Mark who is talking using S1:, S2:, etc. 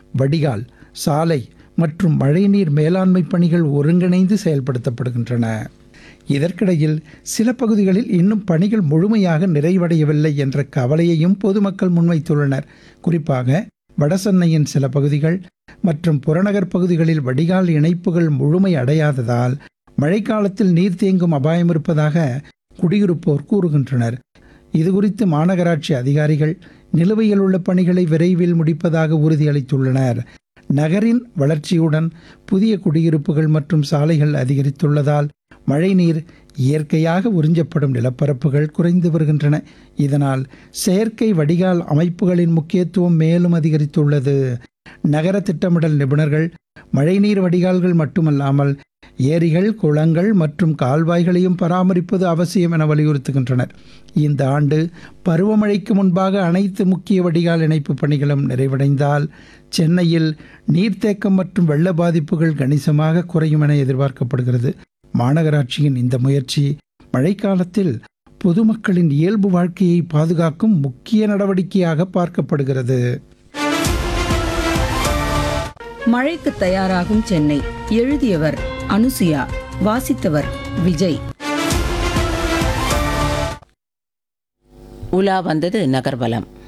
S1: வடிகால் சாலை மற்றும் மழைநீர் மேலாண்மை பணிகள் ஒருங்கிணைந்து செயல்படுத்தப்படுகின்றன இதற்கிடையில் சில பகுதிகளில் இன்னும் பணிகள் முழுமையாக நிறைவடையவில்லை என்ற கவலையையும் பொதுமக்கள் முன்வைத்துள்ளனர் குறிப்பாக வடசென்னையின் சில பகுதிகள் மற்றும் புறநகர் பகுதிகளில் வடிகால் இணைப்புகள் முழுமை அடையாததால் மழைக்காலத்தில் நீர் தேங்கும் அபாயம் இருப்பதாக குடியிருப்போர் கூறுகின்றனர் இதுகுறித்து மாநகராட்சி அதிகாரிகள் நிலுவையில் உள்ள பணிகளை விரைவில் முடிப்பதாக உறுதியளித்துள்ளனர் நகரின் வளர்ச்சியுடன் புதிய குடியிருப்புகள் மற்றும் சாலைகள் அதிகரித்துள்ளதால் மழைநீர் இயற்கையாக உறிஞ்சப்படும் நிலப்பரப்புகள் குறைந்து வருகின்றன இதனால் செயற்கை வடிகால் அமைப்புகளின் முக்கியத்துவம் மேலும் அதிகரித்துள்ளது நகர திட்டமிடல் நிபுணர்கள் மழைநீர் வடிகால்கள் மட்டுமல்லாமல் ஏரிகள் குளங்கள் மற்றும் கால்வாய்களையும் பராமரிப்பது அவசியம் என வலியுறுத்துகின்றனர் இந்த ஆண்டு பருவமழைக்கு முன்பாக அனைத்து முக்கிய வடிகால் இணைப்பு பணிகளும் நிறைவடைந்தால் சென்னையில் நீர்த்தேக்கம் மற்றும் வெள்ள பாதிப்புகள் கணிசமாக குறையும் என எதிர்பார்க்கப்படுகிறது மாநகராட்சியின் இந்த முயற்சி மழைக்காலத்தில் பொதுமக்களின் இயல்பு வாழ்க்கையை பாதுகாக்கும் முக்கிய நடவடிக்கையாக பார்க்கப்படுகிறது
S2: மழைக்கு தயாராகும் சென்னை எழுதியவர் அனுசுயா வாசித்தவர் விஜய்
S3: உலா வந்தது நகர்வலம்